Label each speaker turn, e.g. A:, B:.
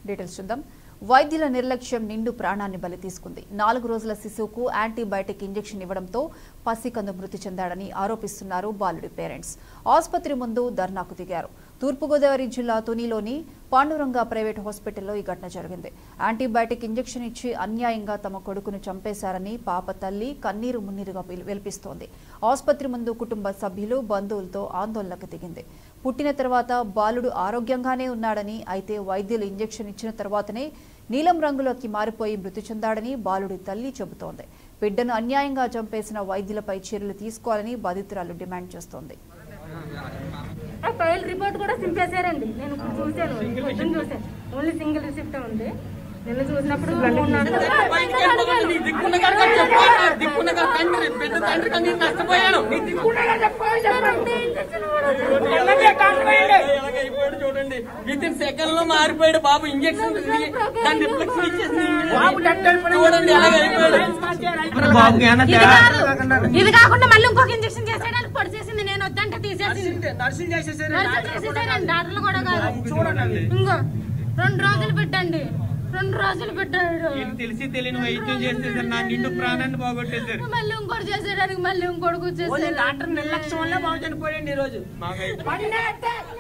A: Details చూద్దాం వైద్యుల నిర్లక్ష్యం నిండు ప్రాణాన్ని బలి తీసుకుంది నాలుగు రోజుల శిశువుకు యాంటీబయాటిక్ ఇంజెక్షన్ ఇవ్వడంతో పసికందు మృతి చెందాడని ఆరోపిస్తున్నారు బాలుడి పేరెంట్స్ ఆసుపత్రి ముందు ధర్నాకు దిగారు తూర్పుగోదావరి జిల్లా తునిలోని పాండురంగ ప్రైవేట్ హాస్పిటల్లో ఈ ఘటన జరిగింది యాంటీబయాటిక్ ఇంజెక్షన్ ఇచ్చి అన్యాయంగా తమ కొడుకును చంపేశారని పాప తల్లి కన్నీరు మున్నీరుగా పిల్- వెలిపిస్తోంది ఆసుపత్రి ముందు కుటుంబ సభ్యులు బంధువులతో ఆందోళనకు దిగింది పుట్టిన తర్వాత బాలుడు ఆరోగ్యంగానే ఉన్నాడని అయితే వైద్యులు ఇంజెక్షన్ ఇచ్చిన తర్వాతనే నీలం రంగులోకి మారిపోయి మృతి చెందాడని బాలుడి తల్లి చెబుతోంది బిడ్డను అన్యాయంగా చంపేసిన వైద్యులపై చర్యలు తీసుకోవాలని బాధితురాలు డిమాండ్ చేస్తోంది
B: ఆ ఫైల్ రిపోర్ట్ కూడా చింపేశారండి నేను ఇప్పుడు చూశాను పొద్దున్న చూశాను ఓన్లీ సింగిల్ రిసిప్ట్ ఉంది నిన్న చూసినప్పుడు మూడు నాలుగు
C: బయటికి వెళ్ళిపోవాలి. నీ దిక్కున్న కాడ కొంచెం చెప్పాలి. నీ దిక్కున్న కాడ తండ్రి పెద్ద తండ్రి కానీ నేను నష్టపోయాను నీ దిక్కున్న కాడ చెప్పాలి, చెప్పండి. ఎలాగ అయిపోయాడు చూడండి విత్ ఇన్ సెకండ్ లో మారిపోయాడు బాబు ఇంజక్షన్ దాని రిఫ్లెక్షన్ ఇచ్చేసింది చూడండి ఎలాగ అయిపోయాడు
B: ఇది కాదు ఇది కాకుండా మళ్ళీ ఇంకొక ఇంజక్షన్ చేసేయడానికి పొడి చేసింది నేను వద్దంటే తీసేసింది
C: నర్సింగ్ చేసేసారు
B: నర్సు చేసేసారండి డాక్టర్లు కూడా కాదు ఇంకో రెండు రోజులు పెట్టండి రెండు రోజులు పెట్టాడు
C: తెలిసి తెలియని వైద్యం చేసేసారు నా నిండు ప్రాణాన్ని బాగొట్టేశారు
B: మళ్ళీ ఇంకోటి చేసేయడానికి మళ్ళీ ఇంకోటి
C: ఓన్లీ
B: కూర్చేసారు
C: డాక్టర్ నిర్లక్ష్యం వల్ల బాబు చనిపోయాడు ఈ రోజు